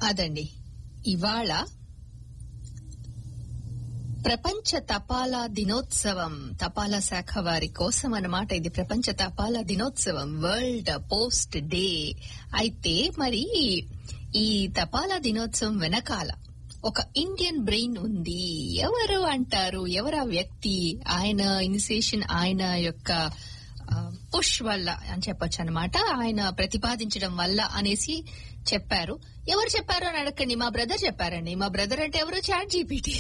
అదండి ఇవాళ ప్రపంచ తపాలా దినోత్సవం తపాలా శాఖ వారి కోసం అన్నమాట ఇది ప్రపంచ తపాలా దినోత్సవం వరల్డ్ పోస్ట్ డే అయితే మరి ఈ తపాలా దినోత్సవం వెనకాల ఒక ఇండియన్ బ్రెయిన్ ఉంది ఎవరు అంటారు ఎవరు ఆ వ్యక్తి ఆయన ఇనిషియేషన్ ఆయన యొక్క పుష్ వల్ల అని చెప్పొచ్చు అనమాట ఆయన ప్రతిపాదించడం వల్ల అనేసి చెప్పారు ఎవరు చెప్పారు అని అడగండి మా బ్రదర్ చెప్పారండి మా బ్రదర్ అంటే ఎవరు chat GPT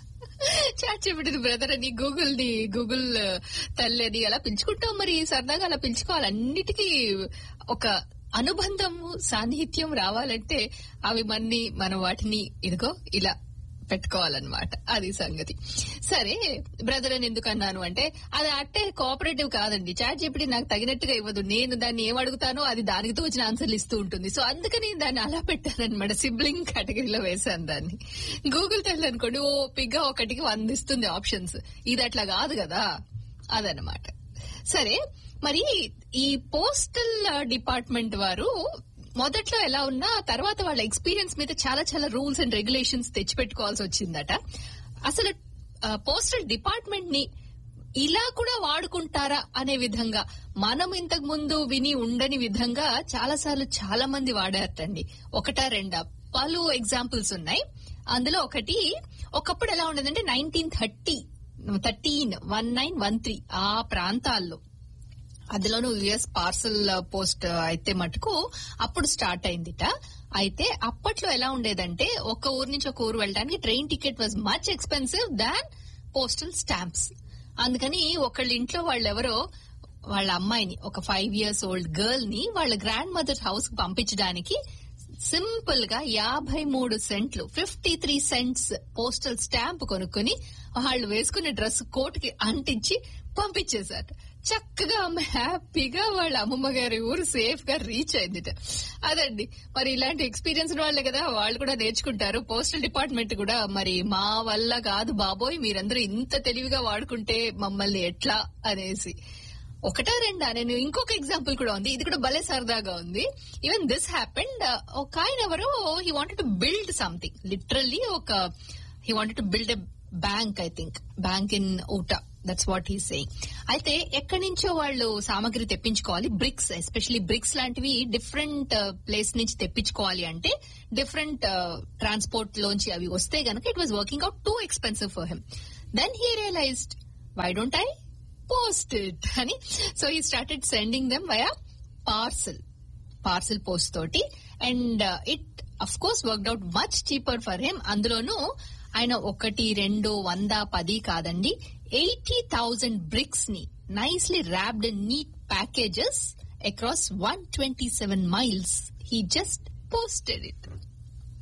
chat GPT brother అని గూగుల్ ని గూగుల్ తల్లి అని అలా పిలుచుకుంటాం మరి సరదాగా అలా పిలుచుకోవాలి అన్నిటికీ ఒక అనుబంధము సాన్నిహిత్యం రావాలంటే అవి మన్ని మనం వాటిని ఇదిగో ఇలా పెట్టుకోవాలన్నమాట అది సంగతి సరే బ్రదర్ అని ఎందుకు అన్నాను అంటే అది అట్టే కోఆపరేటివ్ కాదండి చాట్ చెప్పి నాకు తగినట్టుగా ఇవ్వదు నేను దాన్ని ఏం అడుగుతానో అది దానికి తోచిన ఆన్సర్లు ఇస్తూ ఉంటుంది సో అందుకని దాన్ని అలా పెట్టానమాట సిబ్లింగ్ కేటగిరీలో వేశాను దాన్ని గూగుల్ తెల్లి అనుకోండి ఓ పిగ్గా ఒకటికి వందిస్తుంది ఆప్షన్స్ ఇది అట్లా కాదు కదా అదనమాట సరే మరి ఈ పోస్టల్ డిపార్ట్మెంట్ వారు మొదట్లో ఎలా ఉన్నా తర్వాత వాళ్ళ ఎక్స్పీరియన్స్ మీద చాలా చాలా రూల్స్ అండ్ రెగ్యులేషన్స్ తెచ్చిపెట్టుకోవాల్సి వచ్చిందట అసలు పోస్టల్ డిపార్ట్మెంట్ ని ఇలా కూడా వాడుకుంటారా అనే విధంగా మనం ఇంతకు ముందు విని ఉండని విధంగా చాలా సార్లు చాలా మంది వాడారటండి ఒకటా రెండా పలు ఎగ్జాంపుల్స్ ఉన్నాయి అందులో ఒకటి ఒకప్పుడు ఎలా ఉండేదంటే nineteen thirty thirteen one nine one three ఆ ప్రాంతాల్లో అందులోనూ యుఎస్ పార్సల్ పోస్ట్ అయితే మటుకు అప్పుడు స్టార్ట్ అయిందిట అయితే అప్పట్లో ఎలా ఉండేదంటే ఒక ఊరు నుంచి ఒక ఊరు వెళ్ళడానికి train ticket was much expensive than postal stamps అందుకని ఒకళ్ళ ఇంట్లో వాళ్ళెవరో వాళ్ళ అమ్మాయిని ఒక ఫైవ్ ఇయర్స్ ఓల్డ్ గర్ల్ ని వాళ్ళ గ్రాండ్ మదర్ హౌస్ కి పంపించడానికి సింపుల్ గా యాభై మూడు సెంట్లు fifty three cents postal stamp కొనుక్కుని వాళ్ళు వేసుకునే డ్రెస్ కోట్కి అంటించి పంపించేశారు చక్కగా ఆమె హ్యాపీగా వాళ్ళ అమ్మమ్మ గారి ఊరు సేఫ్ గా రీచ్ అయిందిట అదండి మరి ఇలాంటి ఎక్స్పీరియన్స్ వాళ్ళే కదా వాళ్ళు కూడా నేర్చుకుంటారు పోస్టల్ డిపార్ట్మెంట్ కూడా మరి మా వల్ల కాదు బాబోయ్ మీరందరూ ఇంత తెలివిగా వాడుకుంటే మమ్మల్ని ఎట్లా అనేసి ఒకటా రెండా నేను ఇంకొక ఎగ్జాంపుల్ కూడా ఉంది ఇది కూడా భలే సరదాగా ఉంది ఈవెన్ దిస్ హ్యాపెండ్ ఒక ఆయన ఎవరో he wanted to build something literally ఒక he wanted to build a bank I think bank in Utah that's what he saying అయితే ఎక్కడి నుంచో వాళ్ళు సామాగ్రి తెప్పించుకోవాలి బ్రిక్స్ ఎస్పెషలీ బ్రిక్స్ లాంటివి డిఫరెంట్ ప్లేస్ నుంచి తెప్పించుకోవాలి అంటే డిఫరెంట్ ట్రాన్స్పోర్ట్ లోంచి అవి వస్తే గనక it was working out too expensive for him then he realized why don't I post it అని so he started sending them via parcel parcel post తోటి and it of course worked out much cheaper for him అందులోనూ ఆయన ఒకటి రెండు వంద పది కాదండి eighty thousand bricks ని nicely wrapped and neat packages across one twenty seven miles he just posted it